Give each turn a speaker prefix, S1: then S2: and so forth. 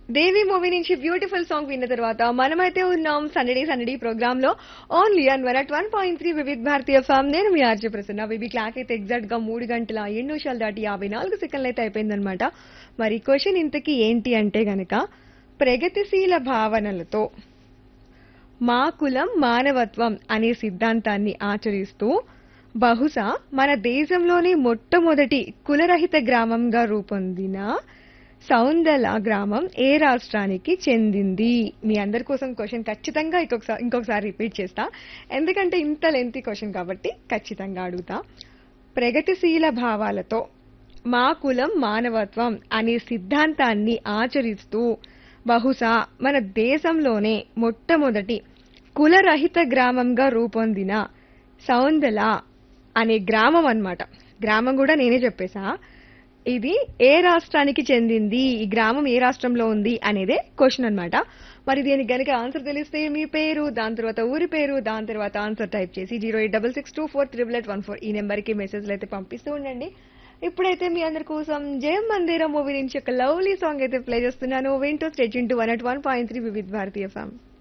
S1: దేవి movie నుంచి beautiful song విన్న తర్వాత మనమైతే ఉన్నాం సండే సండే ప్రోగ్రామ్ లో only on one at one point three Vividh Bharati FM నేను మీ ఆర్జే ప్రసన్న బేబీ క్లాక్ అయితే ఎగ్జాక్ట్ గా మూడు గంటల ఏడు నిమిషాలు దాటి యాభై నాలుగు సెకండ్లు అయితే అయిపోయిందనమాట మరి క్వశ్చన్ ఇంతకీ ఏంటి అంటే గనక ప్రగతిశీల భావనలతో మా కులం మానవత్వం అనే సిద్ధాంతాన్ని ఆచరిస్తూ బహుశా మన దేశంలోని మొట్టమొదటి కులరహిత గ్రామంగా రూపొందిన సౌందల గ్రామం ఏ రాష్ట్రానికి చెందింది మీ అందరి కోసం క్వశ్చన్ ఖచ్చితంగా ఇంకొకసారి ఇంకొకసారి రిపీట్ చేస్తా ఎందుకంటే ఇంత లెంతీ క్వశ్చన్ కాబట్టి ఖచ్చితంగా అడుగుతా ప్రగతిశీల భావాలతో మా కులం మానవత్వం అనే సిద్ధాంతాన్ని ఆచరిస్తూ బహుశా మన దేశంలోనే మొట్టమొదటి కులరహిత గ్రామంగా రూపొందిన సౌందల అనే గ్రామం అన్నమాట గ్రామం కూడా నేనే చెప్పేశా ఇది ఏ రాష్ట్రానికి చెందింది ఈ గ్రామం ఏ రాష్ట్రంలో ఉంది అనేదే క్వశ్చన్ అన్నమాట మరి దీనికి గనుక ఆన్సర్ తెలిస్తే మీ పేరు దాని తర్వాత ఊరి పేరు దాని తర్వాత ఆన్సర్ టైప్ చేసి zero eight double six two four triple eight one four ఈ నెంబర్కి మెసేజ్లు అయితే పంపిస్తూ ఉండండి ఇప్పుడైతే మీ అందరి కోసం జయం మందిరం మూవీ నుంచి ఒక లవ్లీ సాంగ్ అయితే ప్లే చేస్తున్నాను వింటూ stage into one at one point three Vividh Bharati form